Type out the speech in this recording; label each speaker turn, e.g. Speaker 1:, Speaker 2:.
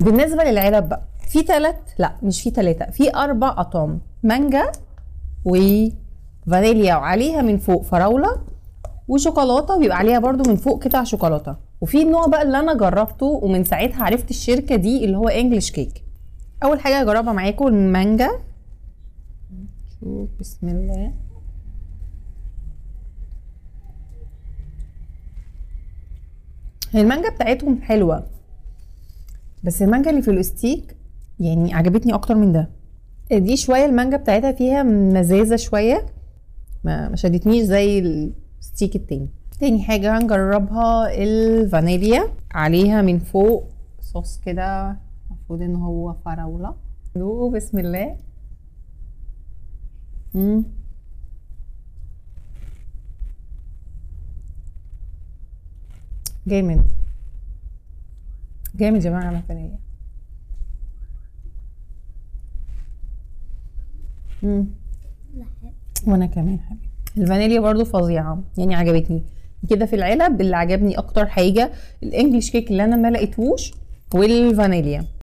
Speaker 1: بالنسبه للعلب بقى في ثلاث لا مش في ثلاثه في اربع اطعم مانجا وفانيليا وعليها من فوق فراوله وشوكولاته بيبقى عليها برضو من فوق قطع شوكولاته وفي النوع بقى اللي انا جربته ومن ساعتها عرفت الشركه دي اللي هو انجلش كيك اول حاجه هجربها معاكم المانجا شوف بسم الله هي المانجا بتاعتهم حلوه بس المانجا اللي في الاستيك يعني عجبتني اكتر من ده دي شويه المانجا بتاعتها فيها مزازه شويه ما ما شدتنيش زي الستيك التاني تاني حاجة هنجربها الفانيليا عليها من فوق صوص كده المفروض ان هو فراولة دوقوا بسم الله مم. جامد جامد يا جماعة الفانيليا مم. وانا كمان حبيبي الفانيليا برضو فظيعه يعني عجبتني كده في العلب اللي عجبني اكتر حاجه الانجليش كيك اللي انا ما لقيتهوش والفانيليا